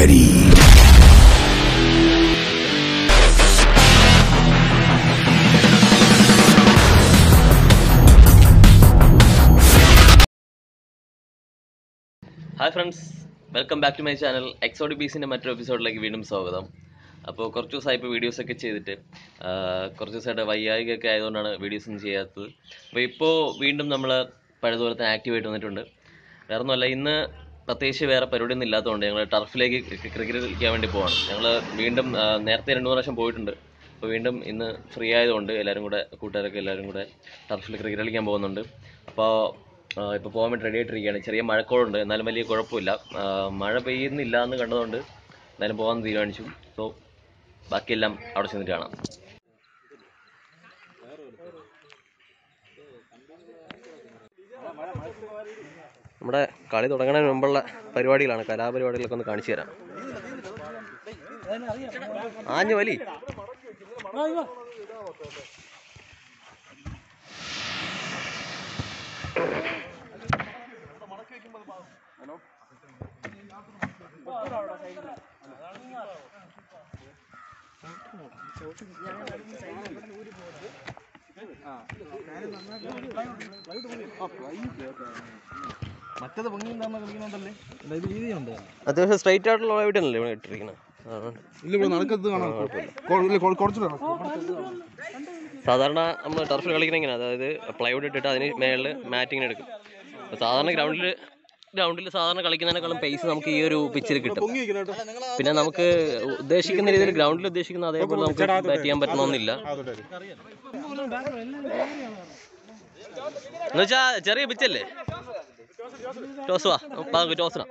ready. Hi friends welcome back to my channel എക്സോഡി ബീസിൻ്റെ മറ്റൊരു എപ്പിസോഡിലേക്ക് വീണ്ടും സ്വാഗതം അപ്പോൾ കുറച്ച് ദിവസമായി ഇപ്പോൾ വീഡിയോസൊക്കെ ചെയ്തിട്ട് ആ, കുറച്ച് ദിവസമായിട്ട് വയ്യായികയൊക്കെ ആയതുകൊണ്ടാണ് വീഡിയോസ് ഒന്നും ചെയ്യാത്തത് അപ്പോൾ ഇപ്പോൾ വീണ്ടും നമ്മൾ പഴയതുപോലെ തന്നെ ആക്റ്റീവായിട്ട് വന്നിട്ടുണ്ട് വേറെ ഒന്നുമല്ല ഇന്ന് പ്രത്യേകിച്ച് വേറെ പരിപാടിയൊന്നും ഇല്ലാത്തതുകൊണ്ട് ഞങ്ങൾ ടർഫിലേക്ക് ക്രിക്കറ്റ് കളിക്കാൻ വേണ്ടി പോവാണ് ഞങ്ങൾ വീണ്ടും ആ, നേരത്തെ രണ്ട് മൂന്ന് പ്രാവശ്യം പോയിട്ടുണ്ട് അപ്പോൾ വീണ്ടും ഇന്ന് ഫ്രീ ആയതുകൊണ്ട് എല്ലാവരും കൂടെ കൂട്ടുകാരൊക്കെ എല്ലാവരും കൂടെ ടർഫിൽ ക്രിക്കറ്റ് കളിക്കാൻ പോകുന്നുണ്ട് അപ്പോൾ ഇപ്പോൾ പോകാൻ വേണ്ടി റെഡി ആയിട്ടിരിക്കുകയാണ് ചെറിയ മഴക്കോളുണ്ട് എന്നാലും വലിയ കുഴപ്പമില്ല ആ, മഴ പെയ്യുന്നില്ല എന്ന് കണ്ടതുകൊണ്ട് എന്തായാലും പോകാൻ തീരുമാനിച്ചു സോ ബാക്കിയെല്ലാം അവിടെ ചെന്നിട്ട് കാണാം നമ്മുടെ കളി തുടങ്ങുന്നതിന് മുമ്പുള്ള പരിപാടികളാണ് കലാപരിപാടികളൊക്കെ ഒന്ന് കാണിച്ചു തരാം ആഞ്ഞു വലി മറ്റത് പൊങ്ങി ഉണ്ടാകുന്ന കളിക്കുന്നുണ്ടല്ലേ ഇത് വീതിയുണ്ട് അത്യാവശ്യം സ്ട്രൈറ്റ് ആയിട്ടുള്ള വീടല്ലേ ഇവിടെ ഇട്ടിരിക്കുന്നത് അതുകൊണ്ട് ഇല്ല ഇവിടെ നടക്കത്ത് കാണാം കുറച്ചിട്ട് സാധാരണ നമ്മൾ ടർഫിൽ കളിക്കുന്ന ഇങ്ങനെ അതായത് പ്ലൈവുഡ് ഇട്ടിട്ട് അതിന് മേളിൽ മാറ്റിങ്ങനെ എടുക്കും അപ്പോൾ സാധാരണ ഗ്രൗണ്ടിൽ ഗ്രൗണ്ടിൽ സാധാരണ കളിക്കുന്നതിനേക്കാളും പേസ് നമുക്ക് ഈ ഒരു പിച്ചിൽ കിട്ടും പൊങ്ങി വെക്കണം കേട്ടോ പിന്നെ നമുക്ക് ഉദ്ദേശിക്കുന്ന രീതിയിൽ ഗ്രൗണ്ടിൽ ഉദ്ദേശിക്കുന്ന അതേപോലെ നമുക്ക് ബാറ്റ് ചെയ്യാൻ പറ്റണമെന്നില്ല എന്നുവെച്ചാ ചെറിയ പിച്ചല്ലേ ടോസ് വാ നമുക്ക് ടോസിനാ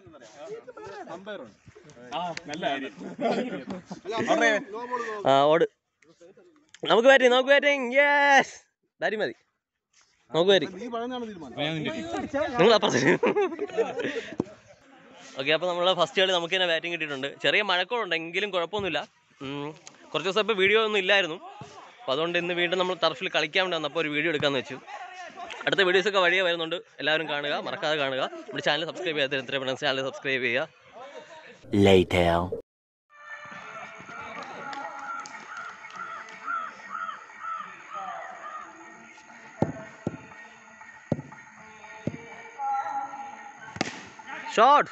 ആ ഓട് നമുക്ക് ബാറ്റിംഗ് നമുക്ക് ബാറ്റിംഗ് യെസ് ബാറ്റിംഗ് മതി നമുക്ക് ബാറ്റിംഗ് നീ പറഞ്ഞാണ് തീരുമാനം നിങ്ങൾ അപ്പുറത്ത് ഓക്കെ അപ്പോൾ നമ്മൾ ഫസ്റ്റ് കളി നമുക്ക് തന്നെ ബാറ്റിംഗ് കിട്ടിയിട്ടുണ്ട് ചെറിയ മഴക്കോളുണ്ട് എങ്കിലും കുഴപ്പമൊന്നുമില്ല ഉം, കുറച്ച് ദിവസം ഇപ്പോൾ വീഡിയോ ഒന്നും ഇല്ലായിരുന്നു അപ്പോൾ അതുകൊണ്ട് ഇന്ന് വീണ്ടും നമ്മൾ ടർഫിൽ കളിക്കാൻ വേണ്ടി വന്നപ്പോൾ ഒരു വീഡിയോ എടുക്കാമെന്ന് വെച്ചു അടുത്ത വീഡിയോസൊക്കെ വഴിയെ വരുന്നുണ്ട് എല്ലാവരും കാണുക മറക്കാതെ കാണുക നമ്മുടെ ചാനൽ സബ്സ്ക്രൈബ് ചെയ്യാത്ത എത്ര ഫ്രണ്ട്സ് ചാനൽ സബ്സ്ക്രൈബ് ചെയ്യുക Later. ഷോട്ട്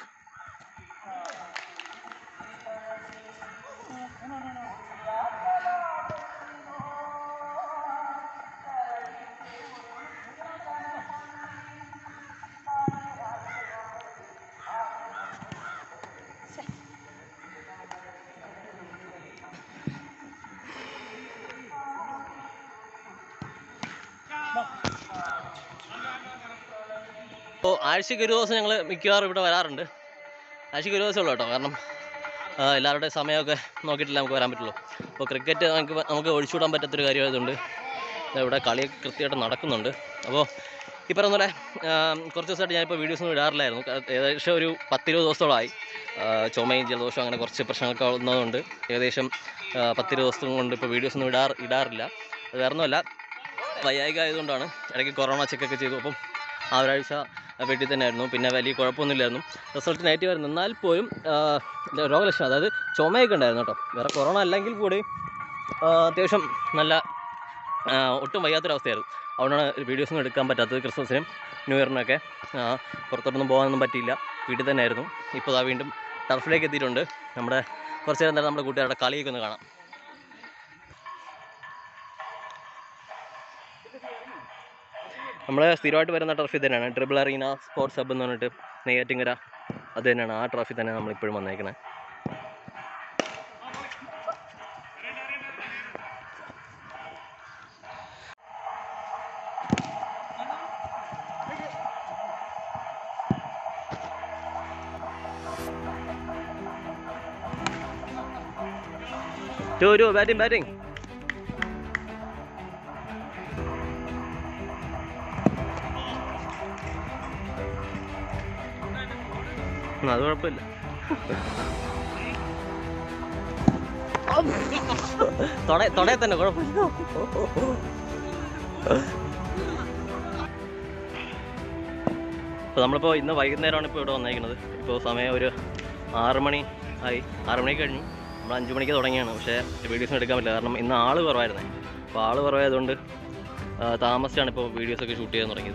അപ്പോൾ ആഴ്ചയ്ക്ക് ഒരു ദിവസം ഞങ്ങൾ മിക്കവാറും ഇവിടെ വരാറുണ്ട് ആഴ്ചയ്ക്ക് ഒരു ദിവസമേ ഉള്ളൂ കേട്ടോ കാരണം ആ, എല്ലാവരുടെയും സമയമൊക്കെ നോക്കിയിട്ടില്ല നമുക്ക് വരാൻ പറ്റുള്ളൂ അപ്പോൾ ക്രിക്കറ്റ് നമുക്ക് വ- നമുക്ക് ഒഴിച്ചുവിടാൻ പറ്റാത്തൊരു കാര്യമായതുകൊണ്ട് ദാ ഇവിടെ കളിയൊക്കെ കൃത്യമായിട്ട് നടക്കുന്നുണ്ട് അപ്പോൾ ഈ പറഞ്ഞ പോലെ ആ, കുറച്ച് ദിവസമായിട്ട് ഞാനിപ്പോൾ വീഡിയോസ് ഒന്നും ഇടാറില്ലായിരുന്നു ക- ഏകദേശം ഒരു പത്തിരുപത് ദിവസത്തോളമായി ആ, ചുമയും ജലദോഷവും അങ്ങനെ കുറച്ച് പ്രശ്നങ്ങളൊക്കെ വന്നതുകൊണ്ട് ഏകദേശം ആ, പത്തിരുപത് ദിവസം കൊണ്ട് ഇപ്പോൾ വീഡിയോസ് ഒന്നും ഇടാറ് ഇടാറില്ല അത് വേറെ ഒന്നുമല്ല വയ്യായിക ആയതുകൊണ്ടാണ് ഇടയ്ക്ക് കൊറോണ ചെക്കൊക്കെ ചെയ്തു അപ്പം ആ ഒരാഴ്ച വീട്ടിൽ തന്നെ ആയിരുന്നു പിന്നെ വലിയ കുഴപ്പമൊന്നുമില്ലായിരുന്നു റിസൾട്ട് നെഗറ്റീവ് ആയിരുന്നു എന്നാൽ പോലും ആ, ഇല്ല, രോഗലക്ഷണം അതായത് ചുമയൊക്കെ ഉണ്ടായിരുന്നു കേട്ടോ വേറെ കൊറോണ അല്ലെങ്കിൽ കൂടി ആ, അത്യാവശ്യം നല്ല ആ, ഒട്ടും വയ്യാത്തൊരവസ്ഥയായിരുന്നു അതുകൊണ്ടാണ് വീഡിയോസൊന്നും എടുക്കാൻ പറ്റാത്തത് ക്രിസ്മസിനും ന്യൂ ഇയറിനൊക്കെ ആ, പുറത്തോട്ടൊന്നും പോകാനൊന്നും പറ്റിയില്ല വീട്ടിൽ തന്നെ ആയിരുന്നു ഇപ്പോൾ ആ വീണ്ടും ടർഫിലേക്ക് എത്തിയിട്ടുണ്ട് നമ്മുടെ കുറച്ച് നേരം തന്നെ നമ്മുടെ കൂട്ടുകാരുടെ കളിയൊക്കെ ഒന്ന് കാണാം നമ്മൾ സ്ഥിരമായിട്ട് വരുന്ന ട്രോഫി തന്നെയാണ് ട്രിപ്പിൾ അറീന സ്പോർട്സ് ഹബ് എന്ന് പറഞ്ഞിട്ട് നെയ്യാറ്റിങ്കര അത് തന്നെയാണ് ആ ട്രോഫി തന്നെ നമ്മളിപ്പോഴും വന്നേക്കണേ ടു ടു ബാറ്റിംഗ് ബാറ്റിംഗ് അത് കുഴപ്പമില്ല തൊട തൊടയെ തന്നെ കുഴപ്പമില്ല അപ്പോൾ നമ്മളിപ്പോൾ ഇന്ന് വൈകുന്നേരമാണ് ഇപ്പോൾ ഇവിടെ വന്നേക്കുന്നത് ഇപ്പോൾ സമയം ഒരു ആറ് മണി ആയി ആറ് മണിക്ക് കഴിഞ്ഞു നമ്മൾ അഞ്ച് മണിക്ക് തുടങ്ങിയാണ് പക്ഷേ വീഡിയോസ് എടുക്കാൻ പറ്റില്ല കാരണം ഇന്ന് ആൾ കുറവായിരുന്നേ അപ്പോൾ ആൾ കുറവായതുകൊണ്ട് ആ, താമസിച്ചാണ് ഇപ്പോൾ വീഡിയോസൊക്കെ ഷൂട്ട് ചെയ്യാൻ തുടങ്ങിയത്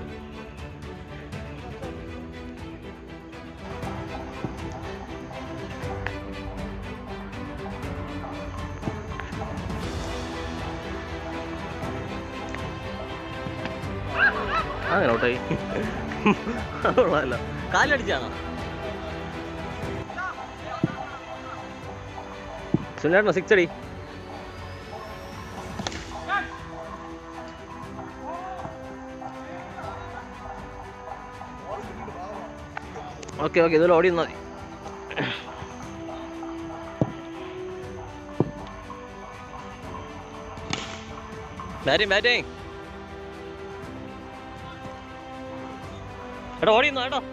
അങ്ങനെ ഔട്ടായി കൊള്ളാമല്ലോ കാലടിച്ചാണോ സുനേട്ടനോ സിക്സ് അടി ഓക്കെ ഓക്കെ ഇതുപോലെ ഓടി നിന്നാൽ മതി ബാറ്റിംഗ് ബാറ്റിംഗ് എടാ ഓടി നിന്നോ കേട്ടോ